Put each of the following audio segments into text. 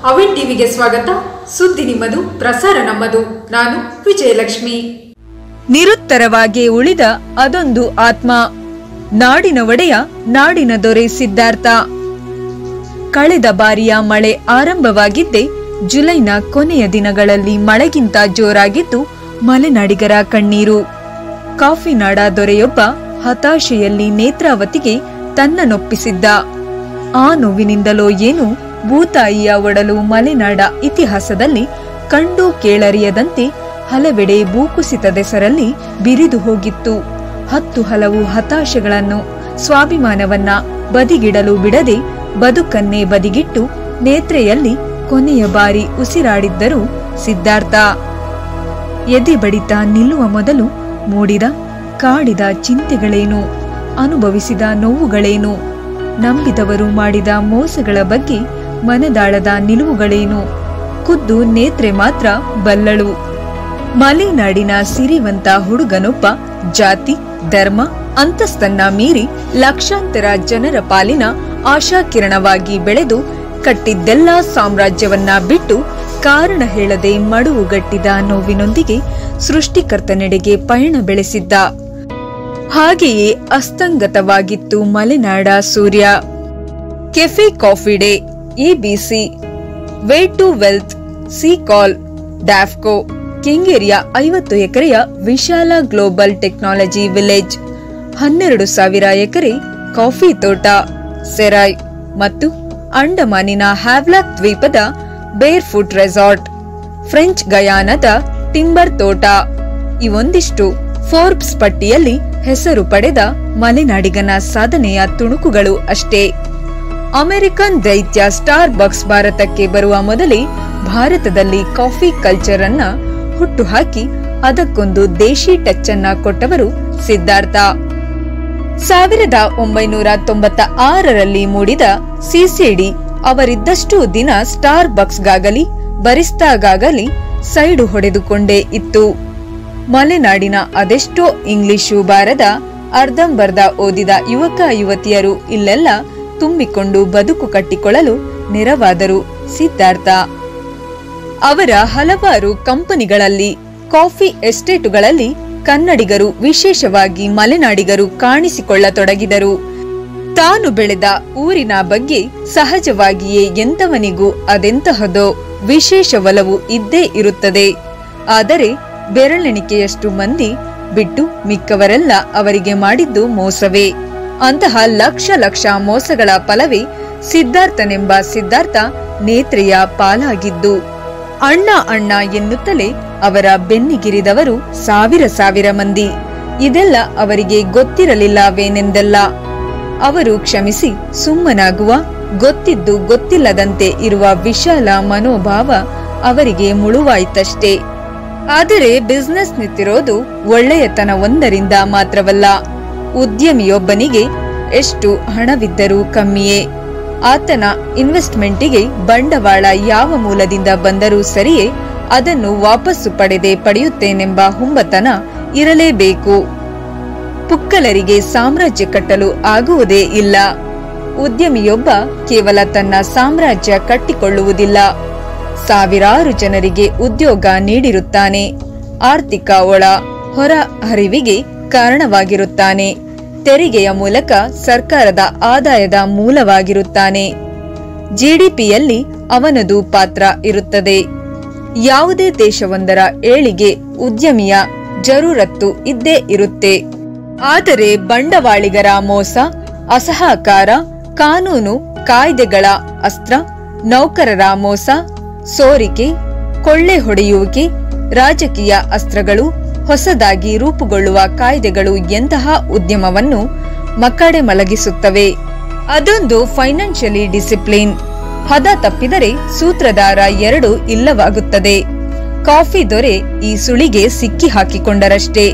ಅವಿನ್ ಟಿವಿಗೆ ಸ್ವಾಗತ ಸುದ್ದಿ ನಿಮ್ಮದು ಪ್ರಸಾರ ನಮ್ಮದು ನಾನು ವಿಜಯಲಕ್ಷ್ಮಿ ನಿರುತ್ತರವಾಗಿ ಉಳಿದ ಅದೊಂದು ಆತ್ಮ ನಾಡಿನ ಒಡೆಯ ನಾಡಿನ ದೊರೆ ಸಿದ್ಧಾರ್ಥ ಕಳೆದ ಬಾರಿಯ ಮಳೆ ಆರಂಭವಾಗಿದ್ದೇ ಜುಲೈನ ಕೊನೆಯ ದಿನಗಳಲ್ಲಿ ಮಳೆಗಿಂತ ಜೋರಾಗಿದ್ದು ಮಲೆನಾಡಿಗರ ಕಣ್ಣೀರು ಕಾಫಿನಾಡ ದೊರೆಯೊಬ್ಬ ಹತಾಶೆಯಲ್ಲಿ ನೇತ್ರಾವತಿಗೆ ತನ್ನನ್ನೊಪ್ಪಿಸಿದ್ದ ಆ ನೋವಿನಿಂದಲೋ ಏನು ಭೂತಾಯಿಯ ಒಡಲು ಮಲೆನಾಡ ಇತಿಹಾಸದಲ್ಲಿ ಕಂಡು ಕೇಳರಿಯದಂತೆ ಹಲವೆಡೆ ಭೂಕುಸಿತದೆಸರಲ್ಲಿ ಬಿರಿದು ಹೋಗಿತ್ತು ಹತ್ತು ಹಲವು ಹತಾಶೆಗಳನ್ನು ಸ್ವಾಭಿಮಾನವನ್ನ ಬದಿಗಿಡಲು ಬಿಡದೆ ಬದುಕನ್ನೇ ಬದಿಗಿಟ್ಟು ನೇತ್ರೆಯಲ್ಲಿ ಕೊನೆಯ ಬಾರಿ ಉಸಿರಾಡಿದ್ದರು ಸಿದ್ಧಾರ್ಥ ಎದೆ ಬಡಿತ ನಿಲ್ಲುವ ಮೊದಲು ಮೂಡಿದ ಕಾಡಿದ ಚಿಂತೆಗಳೇನು ಅನುಭವಿಸಿದ ನೋವುಗಳೇನು ನಂಬಿದವರು ಮಾಡಿದ ಮೋಸಗಳ ಬಗ್ಗೆ ಮನದಾಳದ ನಿಲುವುಗಳೇನು ಖುದ್ದು ನೇತ್ರೆ ಮಾತ್ರ ಬಲ್ಲಳು ಮಲೆನಾಡಿನ ಸಿರಿವಂತ ಹುಡುಗನೊಬ್ಬ ಜಾತಿ ಧರ್ಮ ಅಂತಸ್ತನ್ನ ಮೀರಿ ಲಕ್ಷಾಂತರ ಜನರ ಪಾಲಿನ ಆಶಾಕಿರಣವಾಗಿ ಬೆಳೆದು ಕಟ್ಟಿದ್ದೆಲ್ಲ ಸಾಮ್ರಾಜ್ಯವನ್ನ ಬಿಟ್ಟು ಕಾರಣ ಹೇಳದೆ ಮಡುವುಗಟ್ಟಿದ ನೋವಿನೊಂದಿಗೆ ಸೃಷ್ಟಿಕರ್ತನೆಡೆಗೆ ಪಯಣ ಬೆಳೆಸಿದ್ದ ಹಾಗೆಯೇ ಅಸ್ತಂಗತವಾಗಿತ್ತು ಮಲೆನಾಡ ಸೂರ್ಯ cafe coffee day EBC way to wealth Sical ಡ್ಯಾಫ್ಕೋ ಕೆಂಗೇರಿಯ ಐವತ್ತು ಎಕರೆಯ ವಿಶಾಲ ಗ್ಲೋಬಲ್ ಟೆಕ್ನಾಲಜಿ ವಿಲೇಜ್ ಹನ್ನೆರಡು ಸಾವಿರ ಎಕರೆ ಕಾಫಿ ತೋಟ ಸೆರಾಯ್ ಮತ್ತು ಅಂಡಮಾನಿನ ಹ್ಯಾವ್ಲಾಕ್ ದ್ವೀಪದ ಬೇರ್ ಫುಟ್ ರೆಸಾರ್ಟ್ ಫ್ರೆಂಚ್ ಗಯಾನದ ಟಿಂಬರ್ ತೋಟ ಇವೊಂದಿಷ್ಟು ಫೋರ್ಬ್ಸ್ ಪಟ್ಟಿಯಲ್ಲಿ ಹೆಸರು ಪಡೆದ ಮಲೆನಾಡಿಗನ ಸಾಧನೆಯ ತುಣುಕುಗಳು ಅಷ್ಟೇ ಅಮೆರಿಕನ್ ದೈತ್ಯ ಸ್ಟಾರ್ ಬಕ್ಸ್ ಭಾರತಕ್ಕೆ ಬರುವ ಮೊದಲೇ ಭಾರತದಲ್ಲಿ ಕಾಫಿ ಕಲ್ಚರ್ ಅನ್ನ ಹುಟ್ಟುಹಾಕಿ ಅದಕ್ಕೊಂದು ದೇಶಿ ಟಚ್ ಅನ್ನ ಕೊಟ್ಟವರು ಸಿದ್ಧಾರ್ಥ ಸಾವಿರದ ಒಂಬೈನೂರ ತೊಂಬತ್ತ ಆರರಲ್ಲಿ ಮೂಡಿದ ಸಿಸಿಡಿ ಅವರಿದ್ದಷ್ಟು ದಿನ ಸ್ಟಾರ್ ಬಕ್ಸ್ಗಾಗಲಿ ಬರಿಸ್ತಾಗಾಗಲಿ ಸೈಡು ಹೊಡೆದುಕೊಂಡೇ ಇತ್ತು ಮಲೆನಾಡಿನ ಅದೆಷ್ಟೋ ಇಂಗ್ಲಿಷು ಬಾರದ ಅರ್ಧಂಬರ್ಧ ಓದಿದ ಯುವಕ ಯುವತಿಯರು ಇಲ್ಲೆಲ್ಲ ತುಂಬಿಕೊಂಡು ಬದುಕು ಕಟ್ಟಿಕೊಳ್ಳಲು ನೆರವಾದರು ಸಿದ್ಧಾರ್ಥ ಅವರ ಹಲವಾರು ಕಂಪನಿಗಳಲ್ಲಿ ಕಾಫಿ ಎಸ್ಟೇಟುಗಳಲ್ಲಿ ಕನ್ನಡಿಗರು ವಿಶೇಷವಾಗಿ ಮಲೆನಾಡಿಗರು ಕಾಣಿಸಿಕೊಳ್ಳತೊಡಗಿದರು ತಾನು ಬೆಳೆದ ಊರಿನ ಬಗ್ಗೆ ಸಹಜವಾಗಿಯೇ ಎಂತವನಿಗೂ ಅದೆಂತಹದೋ ವಿಶೇಷ ಒಲವು ಇದ್ದೇ ಇರುತ್ತದೆ ಆದರೆ ಬೆರಳೆಣಿಕೆಯಷ್ಟು ಮಂದಿ ಬಿಟ್ಟು ಮಿಕ್ಕವರೆಲ್ಲ ಅವರಿಗೆ ಮಾಡಿದ್ದು ಮೋಸವೇ ಅಂತಹ ಲಕ್ಷ ಲಕ್ಷ ಮೋಸಗಳ ಫಲವೇ ಸಿದ್ಧಾರ್ಥನೆಂಬ ಸಿದ್ಧಾರ್ಥ ನೇತ್ರೆಯ ಪಾಲಾಗಿದ್ದು ಅಣ್ಣ ಅಣ್ಣ ಎನ್ನುತ್ತಲೇ ಅವರ ಬೆನ್ನಿಗಿರಿದವರು ಸಾವಿರ ಸಾವಿರ ಮಂದಿ ಇದೆಲ್ಲ ಅವರಿಗೆ ಗೊತ್ತಿರಲಿಲ್ಲವೇನೆಂದಲ್ಲ ಅವರು ಕ್ಷಮಿಸಿ ಸುಮ್ಮನಾಗುವ ಗೊತ್ತಿದ್ದು ಗೊತ್ತಿಲ್ಲದಂತೆ ಇರುವ ವಿಶಾಲ ಮನೋಭಾವ ಅವರಿಗೆ ಮುಳುವಾಯಿತಷ್ಟೇ ಆದರೆ ಬಿಸ್ನೆಸ್ ನಿಂತಿರೋದು ಒಳ್ಳೆಯತನ ಒಂದರಿಂದ ಮಾತ್ರವಲ್ಲ ಉದ್ಯಮಿಯೊಬ್ಬನಿಗೆ ಎಷ್ಟು ಹಣವಿದ್ದರೂ ಕಮ್ಮಿಯೇ ಆತನ ಇನ್ವೆಸ್ಟ್ಮೆಂಟಿಗೆ ಬಂಡವಾಳ ಯಾವ ಮೂಲದಿಂದ ಬಂದರೂ ಸರಿಯೇ ಅದನ್ನು ವಾಪಸ್ಸು ಪಡೆದೇ ಪಡೆಯುತ್ತೇನೆಂಬ ಹುಂಬತನ ಇರಲೇಬೇಕು ಪುಕ್ಕಲರಿಗೆ ಸಾಮ್ರಾಜ್ಯ ಕಟ್ಟಲು ಆಗುವುದೇ ಇಲ್ಲ ಉದ್ಯಮಿಯೊಬ್ಬ ಕೇವಲ ತನ್ನ ಸಾಮ್ರಾಜ್ಯ ಕಟ್ಟಿಕೊಳ್ಳುವುದಿಲ್ಲ ಸಾವಿರಾರು ಜನರಿಗೆ ಉದ್ಯೋಗ ನೀಡಿರುತ್ತಾನೆ ಆರ್ಥಿಕ ಒಳ ಹೊರ ಹರಿವಿಗೆ ಕಾರಣವಾಗಿರುತ್ತಾನೆ ತೆರಿಗೆಯ ಮೂಲಕ ಸರ್ಕಾರದ ಆದಾಯದ ಮೂಲವಾಗಿರುತ್ತಾನೆ ಜಿಡಿಪಿಯಲ್ಲಿ ಅವನದು ಪಾತ್ರ ಇರುತ್ತದೆ ಯಾವುದೇ ದೇಶವೊಂದರ ಏಳಿಗೆ ಉದ್ಯಮಿಯ ಜರೂರತ್ತು ಇದ್ದೇ ಇರುತ್ತೆ ಆದರೆ ಬಂಡವಾಳಿಗರ ಮೋಸ ಅಸಹಕಾರ ಕಾನೂನು ಕಾಯ್ದೆಗಳ ಅಸ್ತ್ರ ನೌಕರರ ಮೋಸ ಸೋರಿಕೆ ಕೊಳ್ಳೆ ಹೊಡೆಯುವಿಕೆ ರಾಜಕೀಯ ಅಸ್ತ್ರಗಳು ಹೊಸದಾಗಿ ರೂಪುಗೊಳ್ಳುವ ಕಾಯ್ದೆಗಳು ಎಂತಹ ಉದ್ಯಮವನ್ನು ಮಕ್ಕಡೆ ಮಲಗಿಸುತ್ತವೆ ಅದೊಂದು ಫೈನಾನ್ಷಿಯಲಿ ಡಿಸಿಪ್ಲಿನ್ ಹದ ತಪ್ಪಿದರೆ ಸೂತ್ರಧಾರ ಎರಡು ಇಲ್ಲವಾಗುತ್ತದೆ ಕಾಫಿ ದೊರೆ ಈ ಸುಳಿಗೆ ಸಿಕ್ಕಿ ಹಾಕಿಕೊಂಡರಷ್ಟೇ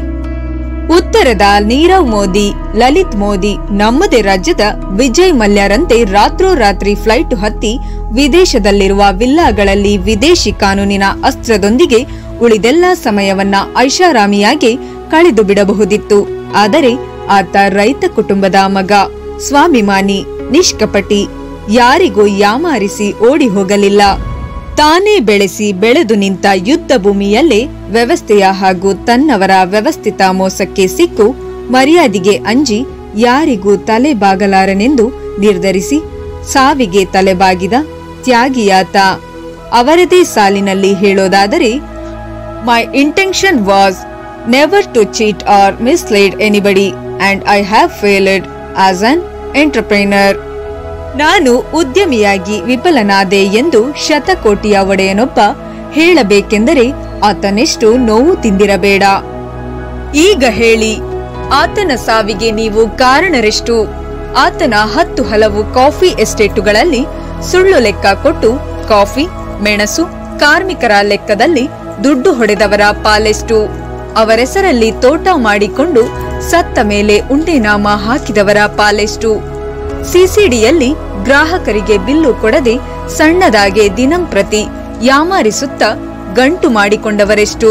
ಉತ್ತರದ ನೀರವ್ ಮೋದಿ ಲಲಿತ್ ಮೋದಿ ನಮ್ಮದೇ ರಾಜ್ಯದ ವಿಜಯ್ ಮಲ್ಯರಂತೆ ರಾತ್ರೋರಾತ್ರಿ ಫ್ಲೈಟ್ ಹತ್ತಿ ವಿದೇಶದಲ್ಲಿರುವ ವಿಲ್ಲಾಗಳಲ್ಲಿ ವಿದೇಶಿ ಕಾನೂನಿನ ಅಸ್ತ್ರದೊಂದಿಗೆ ಉಳಿದೆಲ್ಲ ಸಮಯವನ್ನ ಐಷಾರಾಮಿಯಾಗಿ ಕಳೆದು ಬಿಡಬಹುದಿತ್ತು ಆದರೆ ಆತ ರೈತ ಕುಟುಂಬದ ಮಗ ಸ್ವಾಭಿಮಾನಿ ನಿಷ್ಕಪಟಿ ಯಾರಿಗೂ ಯಾಮಾರಿಸಿ ಓಡಿ ಹೋಗಲಿಲ್ಲ ತಾನೇ ಬೆಳೆಸಿ ಬೆಳೆದು ನಿಂತ ಯುದ್ಧ ಭೂಮಿಯಲ್ಲೇ ವ್ಯವಸ್ಥೆಯ ಹಾಗೂ ತನ್ನವರ ವ್ಯವಸ್ಥಿತ ಮೋಸಕ್ಕೆ ಸಿಕ್ಕು ಮರ್ಯಾದೆಗೆ ಅಂಜಿ ಯಾರಿಗೂ ತಲೆ ಬಾಗಲಾರನೆಂದು ನಿರ್ಧರಿಸಿ ಸಾವಿಗೆ ತಲೆಬಾಗಿದ ತ್ಯಾಗಿಯಾತ ಅವರದೇ ಸಾಲಿನಲ್ಲಿ ಹೇಳೋದಾದರೆ my intention was never to cheat or mislead anybody and I have failed as an entrepreneur ನಾನು ಉದ್ಯಮಿಯಾಗಿ ವಿಫಲನಾದೆ ಎಂದು ಶತಕೋಟಿಯ ಒಡೆಯನೊಬ್ಬ ಹೇಳಬೇಕೆಂದರೆ ಆತನೆಷ್ಟು ನೋವು ತಿಂದಿರಬೇಡ ಈಗ ಹೇಳಿ ಆತನ ಸಾವಿಗೆ ನೀವು ಕಾರಣರೆಷ್ಟು ಆತನ ಹತ್ತು ಹಲವು ಕಾಫಿ ಎಸ್ಟೇಟುಗಳಲ್ಲಿ ಸುಳ್ಳು ಲೆಕ್ಕ ಕೊಟ್ಟು ಕಾಫಿ ಮೆಣಸು ಕಾರ್ಮಿಕರ ಲೆಕ್ಕದಲ್ಲಿ ದುಡ್ಡು ಹೊಡೆದವರ ಪಾಲೆಷ್ಟು ಅವರೆಸರಲ್ಲಿ ತೋಟ ಮಾಡಿಕೊಂಡು ಸತ್ತ ಮೇಲೆ ಉಂಡೆನಾಮ ಹಾಕಿದವರ ಪಾಲೆಷ್ಟು ಸಿಸಿಡಿಯಲ್ಲಿ ಗ್ರಾಹಕರಿಗೆ ಬಿಲ್ಲು ಕೊಡದೆ ಸಣ್ಣದಾಗೆ ದಿನಂಪ್ರತಿ ಯಾಮಾರಿಸುತ್ತ ಗಂಟು ಮಾಡಿಕೊಂಡವರೆಷ್ಟು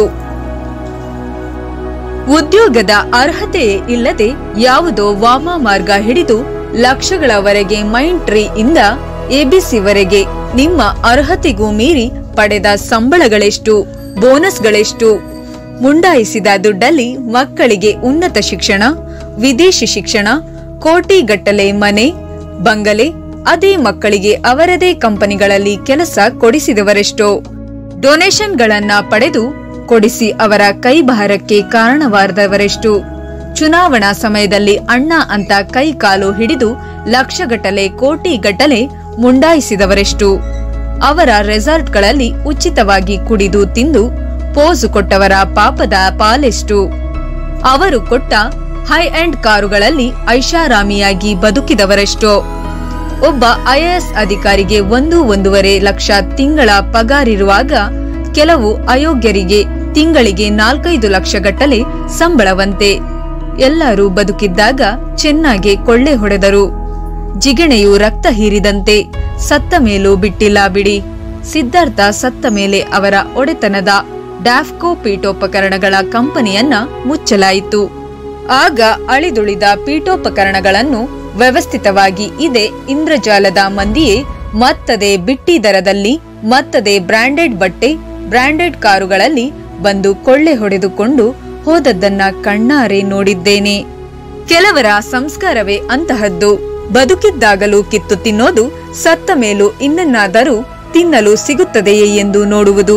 ಉದ್ಯೋಗದ ಅರ್ಹತೆಯೇ ಇಲ್ಲದೆ ಯಾವುದೋ ವಾಮ ಮಾರ್ಗ ಹಿಡಿದು ಲಕ್ಷಗಳವರೆಗೆ ಮೈಂಡ್ ಟ್ರೀ ಇಂದ ಎಬಿಸಿವರೆಗೆ ನಿಮ್ಮ ಅರ್ಹತೆಗೂ ಮೀರಿ ಪಡೆದ ಸಂಬಳಗಳೆಷ್ಟು ಬೋನಸ್ಗಳೆಷ್ಟು ಮುಂಡಾಯಿಸಿದ ದುಡ್ಡಲ್ಲಿ ಮಕ್ಕಳಿಗೆ ಉನ್ನತ ಶಿಕ್ಷಣ ವಿದೇಶಿ ಶಿಕ್ಷಣ ಕೋಟಿಗಟ್ಟಲೆ ಮನೆ ಬಂಗಲೆ ಅದೇ ಮಕ್ಕಳಿಗೆ ಅವರದೇ ಕಂಪನಿಗಳಲ್ಲಿ ಕೆಲಸ ಕೊಡಿಸಿದವರೆಷ್ಟೋ ಡೊನೇಷನ್ಗಳನ್ನ ಪಡೆದು ಕೊಡಿಸಿ ಅವರ ಕೈಬಾರಕ್ಕೆ ಕಾರಣವಾದವರೆಷ್ಟು ಚುನಾವಣಾ ಸಮಯದಲ್ಲಿ ಅಣ್ಣ ಅಂತ ಕೈ ಕಾಲು ಹಿಡಿದು ಲಕ್ಷಗಟ್ಟಲೆ ಕೋಟಿಗಟ್ಟಲೆ ಮುಂಡಾಯಿಸಿದವರೆಷ್ಟು ಅವರ ರೆಸಾರ್ಟ್ಗಳಲ್ಲಿ ಉಚಿತವಾಗಿ ಕುಡಿದು ತಿಂದು ಪೋಸು ಕೊಟ್ಟವರ ಪಾಪದ ಪಾಲೆಷ್ಟು ಅವರು ಕೊಟ್ಟ ಹೈ ಎಂಡ್ ಕಾರುಗಳಲ್ಲಿ ಐಷಾರಾಮಿಯಾಗಿ ಬದುಕಿದವರೆಷ್ಟೋ ಒಬ್ಬ ಐಎಎಸ್ ಅಧಿಕಾರಿಗೆ ಒಂದು ಒಂದೂವರೆ ಲಕ್ಷ ತಿಂಗಳ ಪಗಾರಿರುವಾಗ ಕೆಲವು ಅಯೋಗ್ಯರಿಗೆ ತಿಂಗಳಿಗೆ ನಾಲ್ಕೈದು ಲಕ್ಷ ಗಟ್ಟಲೆ ಸಂಬಳವಂತೆ ಎಲ್ಲರೂ ಬದುಕಿದ್ದಾಗ ಚೆನ್ನಾಗಿ ಕೊಳ್ಳೆ ಹೊಡೆದರು ಜಿಗಣೆಯು ರಕ್ತ ಹೀರಿದಂತೆ ಸತ್ತ ಮೇಲೂ ಬಿಟ್ಟಿಲ್ಲ ಬಿಡಿ ಸಿದ್ಧಾರ್ಥ ಸತ್ತ ಮೇಲೆ ಅವರ ಒಡೆತನದ ಡ್ಯಾಫ್ಕೋ ಪೀಠೋಪಕರಣಗಳ ಕಂಪನಿಯನ್ನ ಮುಚ್ಚಲಾಯಿತು ಆಗ ಅಳಿದುಳಿದ ಪೀಠೋಪಕರಣಗಳನ್ನು ವ್ಯವಸ್ಥಿತವಾಗಿ ಇದೆ ಇಂದ್ರಜಾಲದ ಮಂದಿಯೇ ಮತ್ತದೆ ಬಿಟ್ಟಿ ದರದಲ್ಲಿ ಮತ್ತದೆ ಬ್ರಾಂಡೆಡ್ ಬಟ್ಟೆ ಬ್ರಾಂಡೆಡ್ ಕಾರುಗಳಲ್ಲಿ ಬಂದು ಕೊಳ್ಳೆ ಹೊಡೆದುಕೊಂಡು ಹೋದದ್ದನ್ನ ಕಣ್ಣಾರೆ ನೋಡಿದ್ದೇನೆ ಕೆಲವರ ಸಂಸ್ಕಾರವೇ ಅಂತಹದ್ದು ಬದುಕಿದ್ದಾಗಲೂ ಕಿತ್ತು ತಿನ್ನೋದು ಸತ್ತ ಮೇಲೂ ಇನ್ನನ್ನಾದರೂ ತಿನ್ನಲು ಸಿಗುತ್ತದೆಯೇ ಎಂದು ನೋಡುವುದು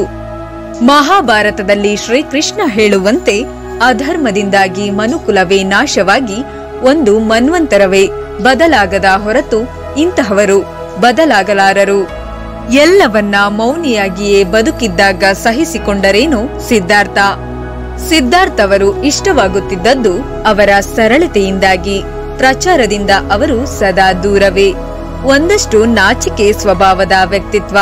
ಮಹಾಭಾರತದಲ್ಲಿ ಶ್ರೀಕೃಷ್ಣ ಹೇಳುವಂತೆ ಅಧರ್ಮದಿಂದಾಗಿ ಮನುಕುಲವೇ ನಾಶವಾಗಿ ಒಂದು ಮನ್ವಂತರವೇ ಬದಲಾಗದ ಹೊರತು ಇಂತಹವರು ಬದಲಾಗಲಾರರು ಎಲ್ಲವನ್ನ ಮೌನಿಯಾಗಿಯೇ ಬದುಕಿದ್ದಾಗ ಸಹಿಸಿಕೊಂಡರೇನು ಸಿದ್ಧಾರ್ಥ ಸಿದ್ಧಾರ್ಥವರು ಇಷ್ಟವಾಗುತ್ತಿದ್ದದ್ದು ಅವರ ಸರಳತೆಯಿಂದಾಗಿ ಪ್ರಚಾರದಿಂದ ಅವರು ಸದಾ ದೂರವೇ ಒಂದಷ್ಟು ನಾಚಿಕೆ ಸ್ವಭಾವದ ವ್ಯಕ್ತಿತ್ವ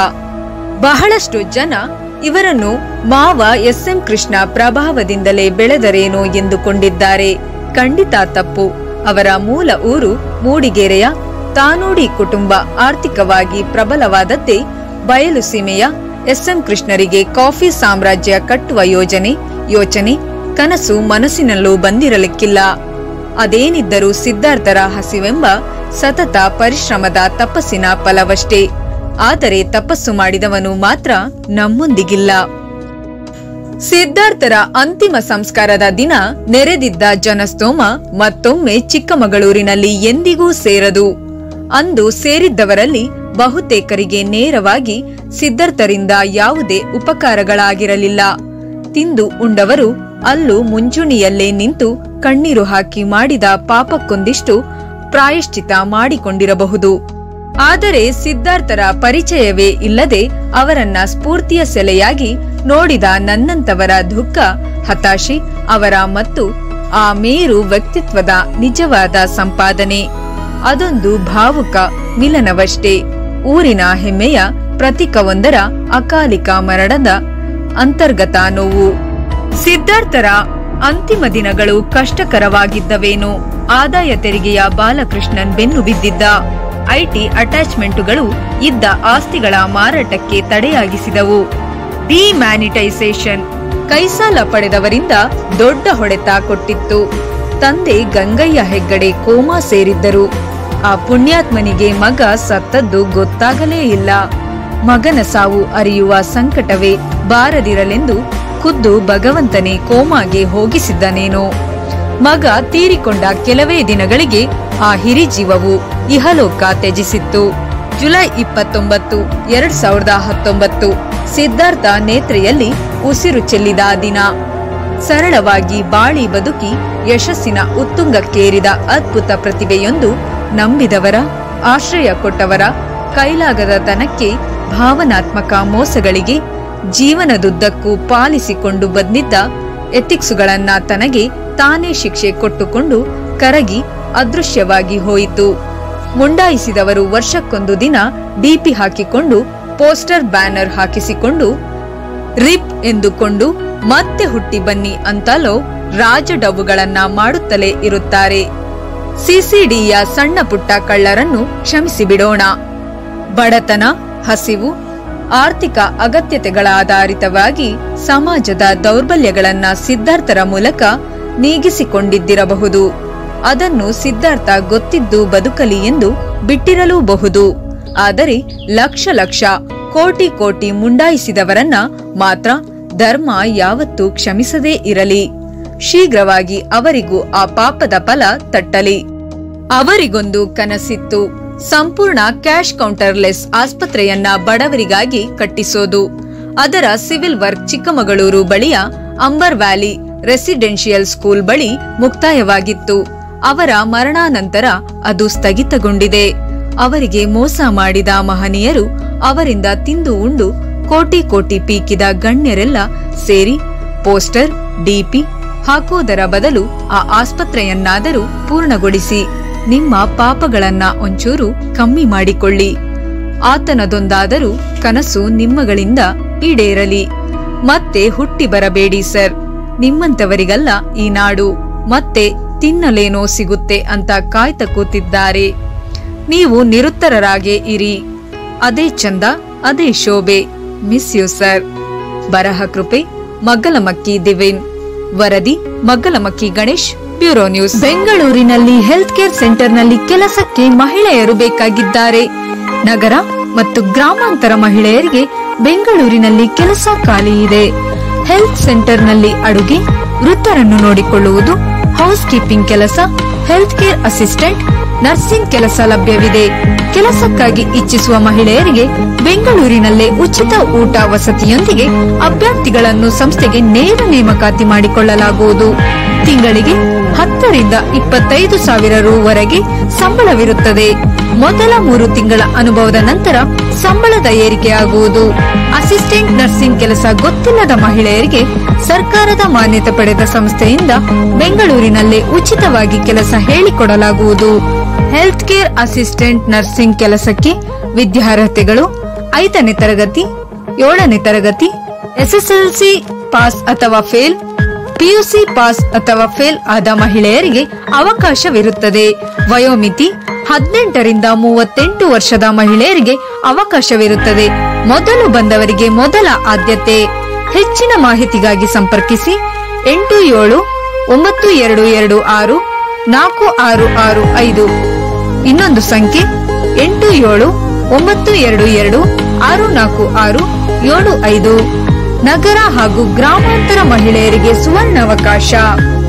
ಬಹಳಷ್ಟು ಜನ ಇವರನ್ನು ಮಾವ ಎಸ್ ಎಂ ಕೃಷ್ಣ ಪ್ರಭಾವದಿಂದಲೇ ಬೆಳೆದರೇನೋ ಎಂದುಕೊಂಡಿದ್ದಾರೆ ಖಂಡಿತ ತಪ್ಪು ಅವರ ಮೂಲ ಊರು ಮೂಡಿಗೆರೆಯ ತಾನೂಡಿ ಕುಟುಂಬ ಆರ್ಥಿಕವಾಗಿ ಪ್ರಬಲವಾದದ್ದೇ ಬಯಲು ಸೀಮೆಯ ಎಸ್ಎಂ ಕೃಷ್ಣರಿಗೆ ಕಾಫಿ ಸಾಮ್ರಾಜ್ಯ ಕಟ್ಟುವ ಯೋಜನೆ ಯೋಚನೆ ಕನಸು ಮನಸ್ಸಿನಲ್ಲೂ ಬಂದಿರಲಿಕ್ಕಿಲ್ಲ ಅದೇನಿದ್ದರೂ ಸಿದ್ಧಾರ್ಥರ ಹಸಿವೆಂಬ ಸತತ ಪರಿಶ್ರಮದ ತಪಸ್ಸಿನ ಫಲವಷ್ಟೇ ಆದರೆ ತಪಸ್ಸು ಮಾಡಿದವನು ಮಾತ್ರ ನಮ್ಮೊಂದಿಗಿಲ್ಲ ಸಿದ್ಧಾರ್ಥರ ಅಂತಿಮ ಸಂಸ್ಕಾರದ ದಿನ ನೆರೆದಿದ್ದ ಜನಸ್ತೋಮ ಮತ್ತೊಮ್ಮೆ ಚಿಕ್ಕಮಗಳೂರಿನಲ್ಲಿ ಎಂದಿಗೂ ಸೇರದು ಅಂದು ಸೇರಿದ್ದವರಲ್ಲಿ ಬಹುತೇಕರಿಗೆ ನೇರವಾಗಿ ಸಿದ್ಧಾರ್ಥರಿಂದ ಯಾವುದೇ ಉಪಕಾರಗಳಾಗಿರಲಿಲ್ಲ ತಿಂದು ಉಂಡವರು ಅಲ್ಲೂ ಮುಂಚೂಣಿಯಲ್ಲೇ ನಿಂತು ಕಣ್ಣೀರು ಹಾಕಿ ಮಾಡಿದ ಪಾಪಕ್ಕೊಂದಿಷ್ಟು ಪ್ರಾಯಶ್ಚಿತ ಮಾಡಿಕೊಂಡಿರಬಹುದು ಆದರೆ ಸಿದ್ಧಾರ್ಥರ ಪರಿಚಯವೇ ಇಲ್ಲದೆ ಅವರನ್ನ ಸ್ಫೂರ್ತಿಯ ಸೆಲೆಯಾಗಿ ನೋಡಿದ ನನ್ನಂತವರ ದುಃಖ ಹತಾಶೆ ಅವರ ಮತ್ತು ಆ ಮೇರು ವ್ಯಕ್ತಿತ್ವದ ನಿಜವಾದ ಸಂಪಾದನೆ ಅದೊಂದು ಭಾವುಕ ಮಿಲನವಷ್ಟೇ ಊರಿನ ಹೆಮ್ಮೆಯ ಪ್ರತೀಕವೊಂದರ ಅಕಾಲಿಕ ಮರಣದ ಅಂತರ್ಗತ ನೋವು ಸಿದ್ಧಾರ್ಥರ ಅಂತಿಮ ದಿನಗಳು ಕಷ್ಟಕರವಾಗಿದ್ದವೇನು ಆದಾಯ ತೆರಿಗೆಯ ಬಾಲಕೃಷ್ಣನ್ ಬೆನ್ನು ಬಿದ್ದಿದ್ದ ಐಟಿ ಅಟ್ಯಾಚ್ಮೆಂಟುಗಳು ಇದ್ದ ಆಸ್ತಿಗಳ ಮಾರಾಟಕ್ಕೆ ತಡೆಯಾಗಿಸಿದವು ಡಿಮ್ಯಾನಿಟೈಸೇಷನ್ ಕೈಸಾಲ ಪಡೆದವರಿಂದ ದೊಡ್ಡ ಹೊಡೆತ ಕೊಟ್ಟಿತ್ತು ತಂದೆ ಗಂಗಯ್ಯ ಹೆಗ್ಗಡೆ ಕೋಮಾ ಸೇರಿದ್ದರು ಆ ಪುಣ್ಯಾತ್ಮನಿಗೆ ಮಗ ಸತ್ತದ್ದು ಗೊತ್ತಾಗಲೇ ಇಲ್ಲ ಮಗನ ಸಾವು ಅರಿಯುವ ಸಂಕಟವೇ ಬಾರದಿರಲೆಂದು ಖುದ್ದು ಭಗವಂತನೇ ಕೋಮಾಗೆ ಹೋಗಿಸಿದ್ದನೇನೋ ಮಗ ತೀರಿಕೊಂಡ ಕೆಲವೇ ದಿನಗಳಿಗೆ ಆ ಹಿರಿಜೀವವು ಇಹಲೋಕ ತ್ಯಜಿಸಿತ್ತು ಜುಲೈ ಇಪ್ಪತ್ತೊಂಬತ್ತು ಎರಡ್ ಸಾವಿರದ ಹತ್ತೊಂಬತ್ತು ಸಿದ್ಧಾರ್ಥ ನೇತ್ರೆಯಲ್ಲಿ ಉಸಿರು ಚೆಲ್ಲಿದ ದಿನ ಸರಳವಾಗಿ ಬಾಳಿ ಬದುಕಿ ಯಶಸ್ಸಿನ ಉತ್ತುಂಗಕ್ಕೇರಿದ ಅದ್ಭುತ ಪ್ರತಿಭೆಯೊಂದು ನಂಬಿದವರ ಆಶ್ರಯ ಕೊಟ್ಟವರ ಕೈಲಾಗದ ತನಕ್ಕೆ ಭಾವನಾತ್ಮಕ ಮೋಸಗಳಿಗೆ ಜೀವನದುದ್ದಕ್ಕೂ ಪಾಲಿಸಿಕೊಂಡು ಬಂದಿದ್ದ ಎಥಿಕ್ಸುಗಳನ್ನ ತನಗೆ ತಾನೇ ಶಿಕ್ಷೆ ಕೊಟ್ಟುಕೊಂಡು ಕರಗಿ ಅದೃಶ್ಯವಾಗಿ ಹೋಯಿತು ಮುಂಡಾಯಿಸಿದವರು ವರ್ಷಕ್ಕೊಂದು ದಿನ ಡಿಪಿ ಹಾಕಿಕೊಂಡು ಪೋಸ್ಟರ್ ಬ್ಯಾನರ್ ಹಾಕಿಸಿಕೊಂಡು ರಿಪ್ ಎಂದುಕೊಂಡು ಮತ್ತೆ ಹುಟ್ಟಿ ಬನ್ನಿ ಅಂತಲೋ ರಾಜಡವುಗಳನ್ನ ಮಾಡುತ್ತಲೇ ಇರುತ್ತಾರೆ ಸಿಸಿಡಿಯ ಸಣ್ಣ ಪುಟ್ಟ ಕಳ್ಳರನ್ನು ಕ್ಷಮಿಸಿ ಬಿಡೋಣ ಬಡತನ ಹಸಿವು ಆರ್ಥಿಕ ಅಗತ್ಯತೆಗಳ ಆಧಾರಿತವಾಗಿ ಸಮಾಜದ ದೌರ್ಬಲ್ಯಗಳನ್ನ ಸಿದ್ಧಾರ್ಥರ ಮೂಲಕ ನೀಗಿಸಿಕೊಂಡಿದ್ದಿರಬಹುದು ಅದನ್ನು ಸಿದ್ಧಾರ್ಥ ಗೊತ್ತಿದ್ದು ಬದುಕಲಿ ಎಂದು ಬಿಟ್ಟಿರಲೂಬಹುದು ಆದರೆ ಲಕ್ಷ ಲಕ್ಷ ಕೋಟಿ ಕೋಟಿ ಮುಂಡಾಯಿಸಿದವರನ್ನ ಮಾತ್ರ ಧರ್ಮ ಯಾವತ್ತೂ ಕ್ಷಮಿಸದೇ ಇರಲಿ ಶೀಘ್ರವಾಗಿ ಅವರಿಗೂ ಆ ಪಾಪದ ಫಲ ತಟ್ಟಲಿ ಅವರಿಗೊಂದು ಕನಸಿತ್ತು ಸಂಪೂರ್ಣ ಕ್ಯಾಶ್ ಕೌಂಟರ್ಲೆಸ್ ಆಸ್ಪತ್ರೆಯನ್ನ ಬಡವರಿಗಾಗಿ ಕಟ್ಟಿಸೋದು ಅದರ ಸಿವಿಲ್ ವರ್ಕ್ ಚಿಕ್ಕಮಗಳೂರು ಬಳಿಯ ಅಂಬರ್ ವ್ಯಾಲಿ ರೆಸಿಡೆನ್ಷಿಯಲ್ ಸ್ಕೂಲ್ ಬಳಿ ಮುಕ್ತಾಯವಾಗಿತ್ತು ಅವರ ಮರಣಾನಂತರ ಅದು ಸ್ಥಗಿತಗೊಂಡಿದೆ ಅವರಿಗೆ ಮೋಸ ಮಾಡಿದ ಮಹನೀಯರು ಅವರಿಂದ ತಿಂದು ಉಂಡು ಕೋಟಿ ಕೋಟಿ ಪೀಕಿದ ಗಣ್ಯರೆಲ್ಲ ಸೇರಿ ಪೋಸ್ಟರ್ ಡಿಪಿ ಹಾಕೋದರ ಬದಲು ಆ ಆಸ್ಪತ್ರೆಯನ್ನಾದರೂ ಪೂರ್ಣಗೊಳಿಸಿ ನಿಮ್ಮ ಪಾಪಗಳನ್ನ ಒಂಚೂರು ಕಮ್ಮಿ ಮಾಡಿಕೊಳ್ಳಿ ಆತನದೊಂದಾದರೂ ಕನಸು ನಿಮ್ಮಗಳಿಂದ ಈಡೇರಲಿ ಮತ್ತೆ ಹುಟ್ಟಿ ಬರಬೇಡಿ ಸರ್ ನಿಮ್ಮಂತವರಿಗಲ್ಲ ಈ ನಾಡು ಮತ್ತೆ ತಿನ್ನಲೇನೋ ಸಿಗುತ್ತೆ ಅಂತ ಕಾಯ್ತ ಕೂತಿದ್ದಾರೆ ನೀವು ನಿರುತ್ತರರಾಗೇ ಇರಿ ಅದೇ ಚಂದ ಅದೇ ಶೋಭೆ ಮಿಸ್ ಯು ಸರ್ ಬರಹ ಕೃಪೆ ಮಗ್ಗಲಮಕ್ಕಿ ದಿವಿನ್ ವರದಿ ಮಗ್ಗಲಮಕ್ಕಿ ಗಣೇಶ್ ಬ್ಯೂರೋ ನ್ಯೂಸ್ ಬೆಂಗಳೂರಿನಲ್ಲಿ ಹೆಲ್ತ್ ಕೇರ್ ಸೆಂಟರ್ನಲ್ಲಿ ಕೆಲಸಕ್ಕೆ ಮಹಿಳೆಯರು ಬೇಕಾಗಿದ್ದಾರೆ ನಗರ ಮತ್ತು ಗ್ರಾಮಾಂತರ ಮಹಿಳೆಯರಿಗೆ ಬೆಂಗಳೂರಿನಲ್ಲಿ ಕೆಲಸ ಖಾಲಿ ಇದೆ ಹೆಲ್ತ್ ಸೆಂಟರ್ನಲ್ಲಿ ಅಡುಗೆ ವೃತ್ತರನ್ನು ನೋಡಿಕೊಳ್ಳುವುದು ಹೌಸ್ ಕೀಪಿಂಗ್ ಕೆಲಸ ಹೆಲ್ತ್ ಕೇರ್ ಅಸಿಸ್ಟೆಂಟ್ ನರ್ಸಿಂಗ್ ಕೆಲಸ ಲಭ್ಯವಿದೆ ಕೆಲಸಕ್ಕಾಗಿ ಇಚ್ಛಿಸುವ ಮಹಿಳೆಯರಿಗೆ ಬೆಂಗಳೂರಿನಲ್ಲೇ ಉಚಿತ ಊಟ ವಸತಿಯೊಂದಿಗೆ ಅಭ್ಯರ್ಥಿಗಳನ್ನು ಸಂಸ್ಥೆಗೆ ನೇರ ನೇಮಕಾತಿ ಮಾಡಿಕೊಳ್ಳಲಾಗುವುದು ತಿಂಗಳಿಗೆ ಹತ್ತರಿಂದ ಇಪ್ಪತ್ತೈದು ಸಾವಿರ ರೂವರೆಗೆ ಸಂಬಳವಿರುತ್ತದೆ ಮೊದಲ ಮೂರು ತಿಂಗಳ ಅನುಭವದ ನಂತರ ಸಂಬಳದ ಏರಿಕೆಯಾಗುವುದು ಅಸಿಸ್ಟೆಂಟ್ ನರ್ಸಿಂಗ್ ಕೆಲಸ ಗೊತ್ತಿಲ್ಲದ ಮಹಿಳೆಯರಿಗೆ ಸರ್ಕಾರದ ಮಾನ್ಯತೆ ಪಡೆದ ಸಂಸ್ಥೆಯಿಂದ ಬೆಂಗಳೂರಿನಲ್ಲೇ ಉಚಿತವಾಗಿ ಕೆಲಸ ಹೇಳಿಕೊಡಲಾಗುವುದು ಹೆಲ್ತ್ ಕೇರ್ ಅಸಿಸ್ಟೆಂಟ್ ನರ್ಸಿಂಗ್ ಕೆಲಸಕ್ಕೆ ವಿದ್ಯಾರ್ಹತೆಗಳು ಐದನೇ ತರಗತಿ ಏಳನೇ ತರಗತಿ ಎಸ್ಎಸ್ಎಲ್ಸಿ ಪಾಸ್ ಅಥವಾ ಫೇಲ್ ಪಿಯುಸಿ ಪಾಸ್ ಅಥವಾ ಫೇಲ್ ಆದ ಮಹಿಳೆಯರಿಗೆ ಅವಕಾಶವಿರುತ್ತದೆ ವಯೋಮಿತಿ ಹದಿನೆಂಟರಿಂದ ಮೂವತ್ತೆಂಟು ವರ್ಷದ ಮಹಿಳೆಯರಿಗೆ ಅವಕಾಶವಿರುತ್ತದೆ ಮೊದಲು ಬಂದವರಿಗೆ ಮೊದಲ ಆದ್ಯತೆ ಹೆಚ್ಚಿನ ಮಾಹಿತಿಗಾಗಿ ಸಂಪರ್ಕಿಸಿ ಎಂಟು ಏಳು ಒಂಬತ್ತು ಎರಡು ಎರಡು ಆರು ನಾಲ್ಕು ಆರು ಆರು ಐದು ಇನ್ನೊಂದು ಸಂಖ್ಯೆ ಎಂಟು ಏಳು ಒಂಬತ್ತು ಎರಡು ಎರಡು ಆರು ನಾಲ್ಕು ಆರು ಏಳು ಐದು ನಗರ ಹಾಗೂ ಗ್ರಾಮಾಂತರ ಮಹಿಳೆಯರಿಗೆ ಸುವರ್ಣಾವಕಾಶ